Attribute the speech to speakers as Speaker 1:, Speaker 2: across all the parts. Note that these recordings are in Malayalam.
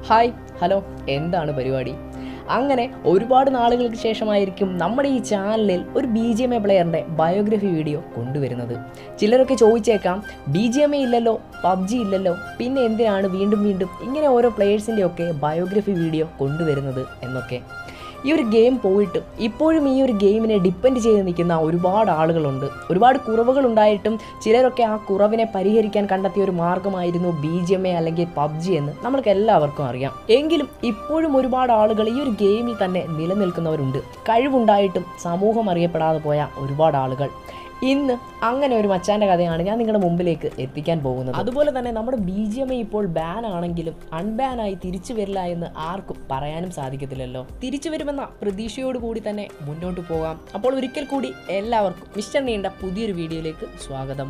Speaker 1: ഹായ് ഹലോ എന്താണ് പരിപാടി അങ്ങനെ ഒരുപാട് നാളുകൾക്ക് ശേഷമായിരിക്കും നമ്മുടെ ഈ ചാനലിൽ ഒരു ബി ജി എം എ പ്ലെയറിൻ്റെ ബയോഗ്രഫി വീഡിയോ കൊണ്ടുവരുന്നത് ചിലരൊക്കെ ചോദിച്ചേക്കാം ബി ജി എം എ ഇല്ലല്ലോ പബ്ജി ഇല്ലല്ലോ പിന്നെ എന്തിനാണ് വീണ്ടും വീണ്ടും ഇങ്ങനെ ഓരോ പ്ലെയേഴ്സിൻ്റെ ഒക്കെ ബയോഗ്രഫി വീഡിയോ കൊണ്ടുവരുന്നത് എന്നൊക്കെ ഈ ഒരു ഗെയിം പോയിട്ട് ഇപ്പോഴും ഈ ഒരു ഗെയിമിനെ ഡിപ്പെൻഡ് ചെയ്ത് നിൽക്കുന്ന ഒരുപാട് ആളുകളുണ്ട് ഒരുപാട് കുറവുകൾ ഉണ്ടായിട്ടും ചിലരൊക്കെ ആ കുറവിനെ പരിഹരിക്കാൻ കണ്ടെത്തിയ ഒരു മാർഗമായിരുന്നു ബി ജി എം എ അല്ലെങ്കിൽ പബ്ജി എന്ന് നമ്മൾക്ക് എല്ലാവർക്കും അറിയാം എങ്കിലും ഇപ്പോഴും ഒരുപാട് ആളുകൾ ഈ ഒരു ഗെയിമിൽ തന്നെ നിലനിൽക്കുന്നവരുണ്ട് കഴിവുണ്ടായിട്ടും സമൂഹം അറിയപ്പെടാതെ പോയ ഒരുപാട് ആളുകൾ ഇന്ന് അങ്ങനെ ഒരു മച്ചാൻ്റെ കഥയാണ് ഞാൻ നിങ്ങളുടെ മുമ്പിലേക്ക് എത്തിക്കാൻ പോകുന്നത് അതുപോലെ തന്നെ നമ്മുടെ ബി ജി എം ഇപ്പോൾ ബാൻ ആണെങ്കിലും അൺബാനായി തിരിച്ചു വരില്ല എന്ന് ആർക്കും പറയാനും സാധിക്കത്തില്ലല്ലോ തിരിച്ചു വരുമെന്ന പ്രതീക്ഷയോട് കൂടി തന്നെ മുന്നോട്ട് പോകാം അപ്പോൾ ഒരിക്കൽ കൂടി എല്ലാവർക്കും മിസ്റ്റർ നീണ്ട പുതിയൊരു വീഡിയോയിലേക്ക് സ്വാഗതം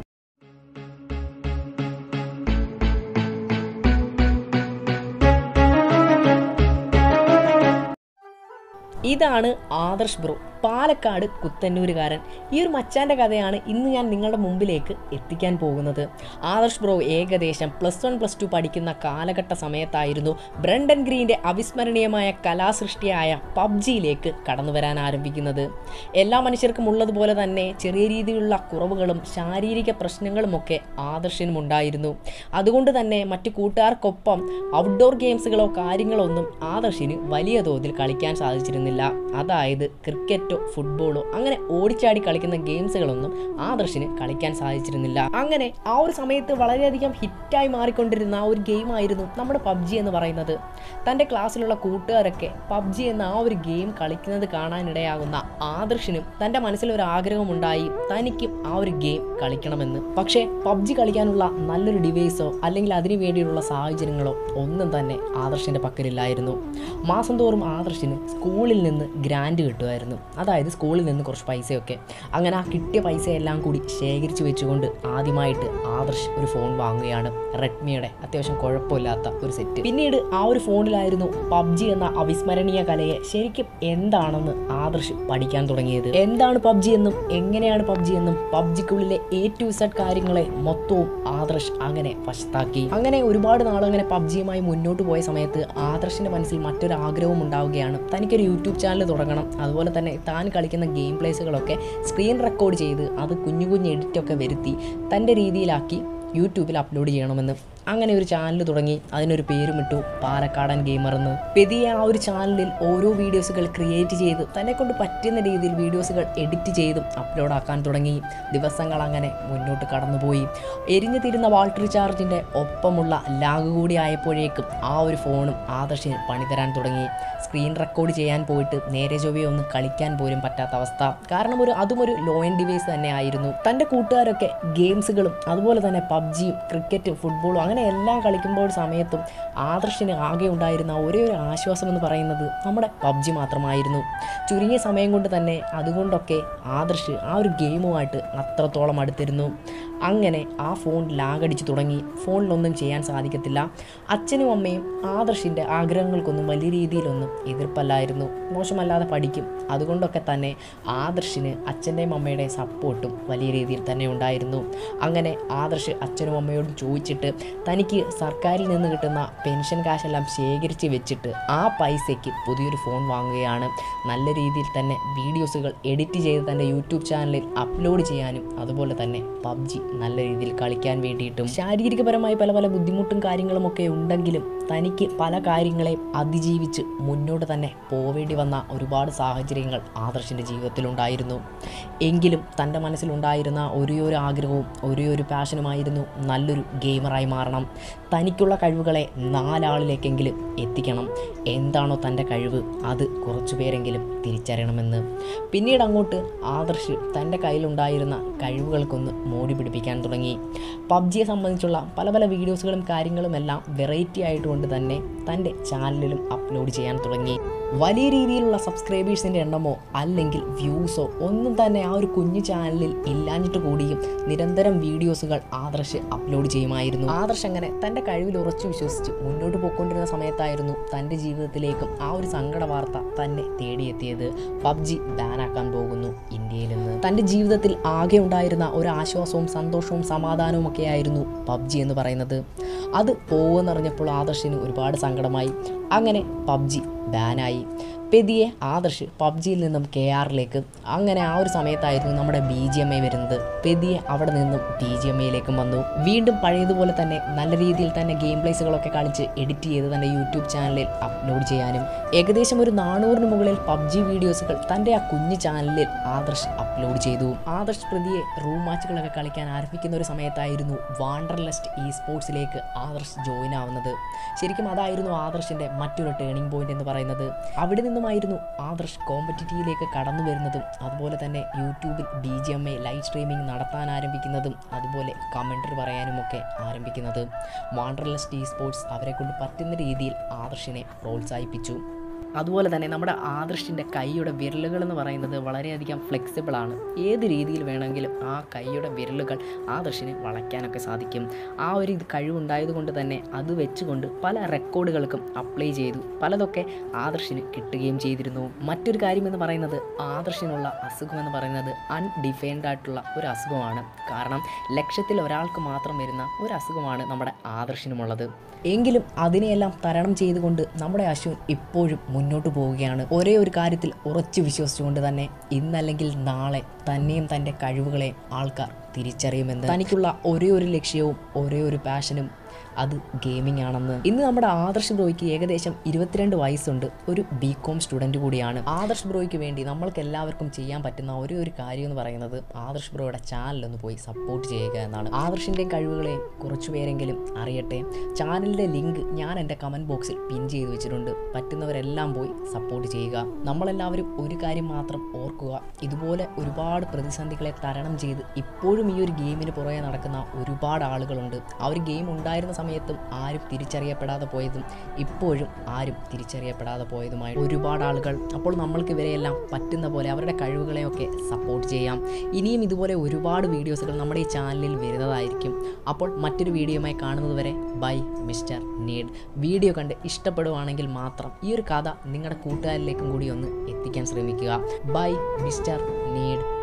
Speaker 1: ഇതാണ് ആദർശ് ബ്രോ പാലക്കാട് കുത്തന്നൂരുകാരൻ ഈ ഒരു മച്ചാൻ്റെ കഥയാണ് ഇന്ന് ഞാൻ നിങ്ങളുടെ മുമ്പിലേക്ക് എത്തിക്കാൻ പോകുന്നത് ആദർശ് ബ്രോ ഏകദേശം പ്ലസ് വൺ പ്ലസ് ടു പഠിക്കുന്ന കാലഘട്ട സമയത്തായിരുന്നു ബ്രണ്ടൻ ഗ്രീൻ്റെ അവിസ്മരണീയമായ കലാസൃഷ്ടിയായ പബ്ജിയിലേക്ക് കടന്നു വരാൻ ആരംഭിക്കുന്നത് എല്ലാ മനുഷ്യർക്കും ഉള്ളതുപോലെ തന്നെ ചെറിയ രീതിയിലുള്ള കുറവുകളും ശാരീരിക പ്രശ്നങ്ങളുമൊക്കെ ആദർശിനും ഉണ്ടായിരുന്നു അതുകൊണ്ട് തന്നെ മറ്റു കൂട്ടുകാർക്കൊപ്പം ഔട്ട്ഡോർ ഗെയിംസുകളോ കാര്യങ്ങളോ ഒന്നും ആദർശിന് വലിയ തോതിൽ കളിക്കാൻ സാധിച്ചിരുന്നില്ല അതായത് ക്രിക്കറ്റോ ഫുട്ബോളോ അങ്ങനെ ഓടിച്ചാടി കളിക്കുന്ന ഗെയിംസുകളൊന്നും ആദർശിന് കളിക്കാൻ സാധിച്ചിരുന്നില്ല അങ്ങനെ ആ ഒരു സമയത്ത് വളരെയധികം ഹിറ്റായി മാറിക്കൊണ്ടിരുന്ന ആ ഒരു ഗെയിമായിരുന്നു നമ്മുടെ പബ്ജി എന്ന് പറയുന്നത് തൻ്റെ ക്ലാസ്സിലുള്ള കൂട്ടുകാരൊക്കെ പബ്ജി എന്ന ആ ഒരു ഗെയിം കളിക്കുന്നത് കാണാനിടയാകുന്ന ആദർശിനും തൻ്റെ മനസ്സിലൊരു ആഗ്രഹമുണ്ടായി തനിക്കും ആ ഒരു ഗെയിം കളിക്കണമെന്ന് പക്ഷേ പബ്ജി കളിക്കാനുള്ള നല്ലൊരു ഡിവൈസോ അല്ലെങ്കിൽ അതിനു വേണ്ടിയുള്ള സാഹചര്യങ്ങളോ ഒന്നും തന്നെ ആദർശിൻ്റെ പക്കലില്ലായിരുന്നു മാസം തോറും ആദർശിന് സ്കൂളിൽ നിന്ന് ഗ്രാൻഡ് കിട്ടുമായിരുന്നു അതായത് സ്കൂളിൽ നിന്ന് കുറച്ച് പൈസയൊക്കെ അങ്ങനെ ആ കിട്ടിയ പൈസയെല്ലാം കൂടി ശേഖരിച്ച് വെച്ചുകൊണ്ട് ആദ്യമായിട്ട് ആദർശ് ഒരു ഫോൺ വാങ്ങുകയാണ് റെഡ്മിയുടെ അത്യാവശ്യം കുഴപ്പമില്ലാത്ത ഒരു സെറ്റ് പിന്നീട് ആ ഒരു ഫോണിലായിരുന്നു പബ്ജി എന്ന അവിസ്മരണീയ കലയെ ശരിക്കും എന്താണെന്ന് ആദർശ് പഠിക്കാൻ തുടങ്ങിയത് എന്താണ് പബ്ജി എന്നും എങ്ങനെയാണ് പബ്ജി എന്നും പബ്ജിക്കുള്ളിലെ എ ടു സെഡ് കാര്യങ്ങളെ മൊത്തവും ആദർശ് അങ്ങനെ വശത്താക്കി അങ്ങനെ ഒരുപാട് നാൾ അങ്ങനെ പബ്ജിയുമായി മുന്നോട്ട് പോയ സമയത്ത് ആദർശിന്റെ മനസ്സിൽ മറ്റൊരു ആഗ്രഹവും ഉണ്ടാവുകയാണ് തനിക്കൊരു യൂട്യൂബ് ചാനൽ തുടങ്ങണം അതുപോലെ തന്നെ താൻ കളിക്കുന്ന ഗെയിം പ്ലേസുകളൊക്കെ സ്ക്രീൻ റെക്കോർഡ് ചെയ്ത് അത് കുഞ്ഞു കുഞ്ഞു എഡിറ്റൊക്കെ വരുത്തി തൻ്റെ രീതിയിലാക്കി യൂട്യൂബിൽ അപ്ലോഡ് ചെയ്യണമെന്ന് അങ്ങനെ ഒരു ചാനൽ തുടങ്ങി അതിനൊരു പേരും ഇട്ടു പാലക്കാടൻ ഗെയിമർ എന്ന് പെതിയെ ആ ഒരു ചാനലിൽ ഓരോ വീഡിയോസുകൾ ക്രിയേറ്റ് ചെയ്ത് തന്നെ കൊണ്ട് പറ്റുന്ന രീതിയിൽ വീഡിയോസുകൾ എഡിറ്റ് ചെയ്തും അപ്ലോഡ് ആക്കാൻ തുടങ്ങി ദിവസങ്ങൾ അങ്ങനെ മുന്നോട്ട് കടന്നുപോയി എരിഞ്ഞു തിരുന്ന വാൾട്ടർ ചാർജിൻ്റെ ഒപ്പമുള്ള ലാഗ് കൂടി ആയപ്പോഴേക്കും ആ ഒരു ഫോണും ആദർശിന് പണിതരാൻ തുടങ്ങി സ്ക്രീൻ റെക്കോർഡ് ചെയ്യാൻ പോയിട്ട് നേരെ ചൊവ്വയെ ഒന്ന് കളിക്കാൻ പോലും പറ്റാത്ത അവസ്ഥ കാരണം ഒരു അതും ഒരു ലോ എൻ ഡിവൈസ് തന്നെ ആയിരുന്നു തൻ്റെ കൂട്ടുകാരൊക്കെ ഗെയിംസുകളും അതുപോലെ തന്നെ പബ്ജിയും ക്രിക്കറ്റും ഫുട്ബോളും അങ്ങനെ എല്ലാം കളിക്കുമ്പോൾ സമയത്തും ആദർശിന് ആകെ ഉണ്ടായിരുന്ന ഒരേ ഒരു ആശ്വാസം എന്ന് പറയുന്നത് നമ്മുടെ പബ്ജി മാത്രമായിരുന്നു ചുരുങ്ങിയ സമയം കൊണ്ട് തന്നെ അതുകൊണ്ടൊക്കെ ആദർശ് ആ ഒരു ഗെയിമുമായിട്ട് അത്രത്തോളം അടുത്തിരുന്നു അങ്ങനെ ആ ഫോൺ ലാഗടിച്ചു തുടങ്ങി ഫോണിലൊന്നും ചെയ്യാൻ സാധിക്കത്തില്ല അച്ഛനും അമ്മയും ആദർശിൻ്റെ ആഗ്രഹങ്ങൾക്കൊന്നും വലിയ രീതിയിലൊന്നും എതിർപ്പല്ലായിരുന്നു മോശമല്ലാതെ പഠിക്കും അതുകൊണ്ടൊക്കെ തന്നെ ആദർശിന് അച്ഛൻ്റെയും അമ്മയുടെയും സപ്പോർട്ടും വലിയ രീതിയിൽ തന്നെ ഉണ്ടായിരുന്നു അങ്ങനെ ആദർശ് അച്ഛനും അമ്മയോടും ചോദിച്ചിട്ട് തനിക്ക് സർക്കാരിൽ നിന്ന് കിട്ടുന്ന പെൻഷൻ കാശെല്ലാം ശേഖരിച്ച് വെച്ചിട്ട് ആ പൈസയ്ക്ക് പുതിയൊരു ഫോൺ വാങ്ങുകയാണ് നല്ല രീതിയിൽ തന്നെ വീഡിയോസുകൾ എഡിറ്റ് ചെയ്ത് തൻ്റെ യൂട്യൂബ് ചാനലിൽ അപ്ലോഡ് ചെയ്യാനും അതുപോലെ തന്നെ പബ്ജി നല്ല രീതിയിൽ കളിക്കാൻ വേണ്ടിയിട്ടും ശാരീരികപരമായി പല പല ബുദ്ധിമുട്ടും കാര്യങ്ങളുമൊക്കെ ഉണ്ടെങ്കിലും തനിക്ക് പല കാര്യങ്ങളെയും അതിജീവിച്ച് മുന്നോട്ട് തന്നെ പോവേണ്ടി വന്ന ഒരുപാട് സാഹചര്യങ്ങൾ ആദർശിൻ്റെ ജീവിതത്തിലുണ്ടായിരുന്നു എങ്കിലും തൻ്റെ മനസ്സിലുണ്ടായിരുന്ന ഒരേ ഒരു ആഗ്രഹവും ഒരേ ഒരു പാഷനുമായിരുന്നു നല്ലൊരു ഗെയിമറായി മാറണം തനിക്കുള്ള കഴിവുകളെ നാലാളിലേക്കെങ്കിലും എത്തിക്കണം എന്താണോ തൻ്റെ കഴിവ് അത് കുറച്ചു പേരെങ്കിലും തിരിച്ചറിയണമെന്ന് പിന്നീട് അങ്ങോട്ട് ആദർശ് തൻ്റെ കയ്യിലുണ്ടായിരുന്ന കഴിവുകൾക്കൊന്ന് മോടി പിടിപ്പിക്കാൻ തുടങ്ങി പബ്ജിയെ സംബന്ധിച്ചുള്ള പല പല വീഡിയോസുകളും കാര്യങ്ങളുമെല്ലാം വെറൈറ്റി ആയിട്ടുകൊണ്ട് തന്നെ തൻ്റെ ചാനലിലും അപ്ലോഡ് ചെയ്യാൻ തുടങ്ങി വലിയ രീതിയിലുള്ള സബ്സ്ക്രൈബേഴ്സിൻ്റെ എണ്ണമോ അല്ലെങ്കിൽ വ്യൂസോ ഒന്നും തന്നെ ആ ഒരു കുഞ്ഞു ചാനലിൽ ഇല്ലാഞ്ഞിട്ട് കൂടിയും നിരന്തരം വീഡിയോസുകൾ ആദർശ് അപ്ലോഡ് ചെയ്യുമായിരുന്നു ആദർശ് അങ്ങനെ തൻ്റെ കഴിവിൽ ഉറച്ചു വിശ്വസിച്ച് മുന്നോട്ട് പോയിക്കൊണ്ടിരുന്ന സമയത്തായിരുന്നു തൻ്റെ ജീവിതത്തിലേക്കും ആ ഒരു സങ്കട വാർത്ത തന്നെ തേടിയെത്തിയത് പബ്ജി ബാനാക്കാൻ പോകുന്നു ഇന്ത്യയിൽ നിന്ന് തൻ്റെ ജീവിതത്തിൽ ആകെ ഉണ്ടായിരുന്ന ഒരു ആശ്വാസവും സന്തോഷവും സമാധാനവും ഒക്കെ ആയിരുന്നു പബ്ജി എന്ന് പറയുന്നത് അത് പോകുമെന്നറിഞ്ഞപ്പോൾ ആദർശിന് ഒരുപാട് സങ്കടമായി അങ്ങനെ പബ്ജി ബാനായി പെതിയെ ആദർശ് പബ്ജിയിൽ നിന്നും കെ ആറിലേക്ക് അങ്ങനെ ആ ഒരു സമയത്തായിരുന്നു നമ്മുടെ ബി ജി എം ഐ വരുന്നത് പെതിയെ അവിടെ നിന്നും ബി ജി എം ഐയിലേക്കും വന്നു വീണ്ടും പഴയതുപോലെ തന്നെ നല്ല രീതിയിൽ തന്നെ ഗെയിം പ്ലേസുകളൊക്കെ കളിച്ച് എഡിറ്റ് ചെയ്ത് തൻ്റെ യൂട്യൂബ് ചാനലിൽ അപ്ലോഡ് ചെയ്യാനും ഏകദേശം ഒരു നാനൂറിന് മുകളിൽ പബ്ജി വീഡിയോസുകൾ തൻ്റെ ആ കുഞ്ഞു ചാനലിൽ ആദർശ് അപ്ലോഡ് ചെയ്തു ആദർശ് പ്രതിയെ റൂം മാച്ചുകളൊക്കെ കളിക്കാൻ ആരംഭിക്കുന്ന ഒരു സമയത്തായിരുന്നു വാണ്ടർലെസ്റ്റ് ഇ സ്പോർട്സിലേക്ക് ആദർശ് ജോയിൻ ആവുന്നത് ശരിക്കും അതായിരുന്നു ആദർശിൻ്റെ മറ്റൊരു ടേണിംഗ് പോയിന്റ് എന്ന് പറയുന്നത് അവിടെ നിന്നുമായിരുന്നു ആദർശ് കോമ്പറ്റിറ്റീവിലേക്ക് കടന്നു വരുന്നതും അതുപോലെ തന്നെ യൂട്യൂബിൽ B G M I live streaming നടത്താൻ ആരംഭിക്കുന്നതും അതുപോലെ കമൻറ്ററി പറയാനുമൊക്കെ ആരംഭിക്കുന്നത് വാണ്ടർലെസ്റ്റ് ഇ സ്പോർട്സ് അവരെ കൊണ്ട് പറ്റുന്ന രീതിയിൽ ആദർശിനെ പ്രോത്സാഹിപ്പിച്ചു അതുപോലെ തന്നെ നമ്മുടെ ആദർശിൻ്റെ കൈയുടെ വിരലുകൾ എന്ന് പറയുന്നത് വളരെയധികം ഫ്ലെക്സിബിൾ ആണ് ഏത് രീതിയിൽ വേണമെങ്കിലും ആ കൈയുടെ വിരലുകൾ ആദർശിന് വളയ്ക്കാനൊക്കെ സാധിക്കും ആ ഒരു ഇത് കഴിവുണ്ടായതുകൊണ്ട് തന്നെ അത് വെച്ചുകൊണ്ട് പല റെക്കോർഡുകൾക്കും അപ്ലൈ ചെയ്തു പലതൊക്കെ ആദർശിന് കിട്ടുകയും ചെയ്തിരുന്നു മറ്റൊരു കാര്യമെന്ന് പറയുന്നത് ആദർശിനുള്ള അസുഖം എന്ന് പറയുന്നത് അൺഡിഫൈൻഡ് ആയിട്ടുള്ള ഒരു അസുഖമാണ് കാരണം ലക്ഷത്തിൽ ഒരാൾക്ക് മാത്രം വരുന്ന ഒരു അസുഖമാണ് നമ്മുടെ ആദർശിനുമുള്ളത് എങ്കിലും അതിനെയെല്ലാം തരണം ചെയ്തുകൊണ്ട് നമ്മുടെ അശ്വിൻ ഇപ്പോഴും മുന്നോട്ട് പോവുകയാണ് ഒരേ ഒരു കാര്യത്തിൽ ഉറച്ചു വിശ്വസിച്ചുകൊണ്ട് തന്നെ ഇന്നല്ലെങ്കിൽ നാളെ തന്നെയും തൻ്റെ കഴിവുകളെ ആൾക്കാർ തിരിച്ചറിയുമെന്ന് തനിക്കുള്ള ഒരേ ഒരു ലക്ഷ്യവും ഒരേ ഒരു പാഷനും അത് ഗെയിമിംഗ് ആണെന്ന് ഇന്ന് നമ്മുടെ ആദർശ് ബ്രോയ്ക്ക് ഏകദേശം ഇരുപത്തിരണ്ട് വയസ്സുണ്ട് ഒരു ബി കോം സ്റ്റുഡൻറ്റ് കൂടിയാണ് ആദർശ് ബ്രോയ്ക്ക് വേണ്ടി നമ്മൾക്ക് എല്ലാവർക്കും ചെയ്യാൻ പറ്റുന്ന ഒരേ ഒരു കാര്യം എന്ന് പറയുന്നത് ആദർശ് ബ്രോയുടെ ചാനലൊന്ന് പോയി സപ്പോർട്ട് ചെയ്യുക എന്നാണ് ആദർശിൻ്റെ കഴിവുകളെ കുറച്ചു പേരെങ്കിലും അറിയട്ടെ ചാനലിൻ്റെ ലിങ്ക് ഞാൻ എൻ്റെ കമൻറ്റ് ബോക്സിൽ പിൻ ചെയ്ത് വെച്ചിട്ടുണ്ട് പറ്റുന്നവരെല്ലാം പോയി സപ്പോർട്ട് ചെയ്യുക നമ്മളെല്ലാവരും ഒരു കാര്യം മാത്രം ഓർക്കുക ഇതുപോലെ ഒരുപാട് പ്രതിസന്ധികളെ തരണം ചെയ്ത് ഇപ്പോഴും ഈ ഒരു ഗെയിമിന് പുറകെ നടക്കുന്ന ഒരുപാട് ആളുകളുണ്ട് ആ ഒരു ഗെയിം ഉണ്ടായിരുന്ന സമയത്തും ആരും തിരിച്ചറിയപ്പെടാതെ പോയതും ഇപ്പോഴും ആരും തിരിച്ചറിയപ്പെടാതെ പോയതുമായി ഒരുപാട് ആളുകൾ അപ്പോൾ നമ്മൾക്ക് ഇവരെയെല്ലാം പറ്റുന്ന പോലെ അവരുടെ കഴിവുകളെയൊക്കെ സപ്പോർട്ട് ചെയ്യാം ഇനിയും ഇതുപോലെ ഒരുപാട് വീഡിയോസുകൾ നമ്മുടെ ഈ ചാനലിൽ വരുന്നതായിരിക്കും അപ്പോൾ മറ്റൊരു വീഡിയോയുമായി കാണുന്നത് വരെ ബൈ മിസ്റ്റർ നീഡ് വീഡിയോ കണ്ട് ഇഷ്ടപ്പെടുവാണെങ്കിൽ മാത്രം ഈ ഒരു കഥ നിങ്ങളുടെ കൂട്ടുകാരിലേക്കും കൂടി ഒന്ന് എത്തിക്കാൻ ശ്രമിക്കുക ബൈ മിസ്റ്റർ നീഡ്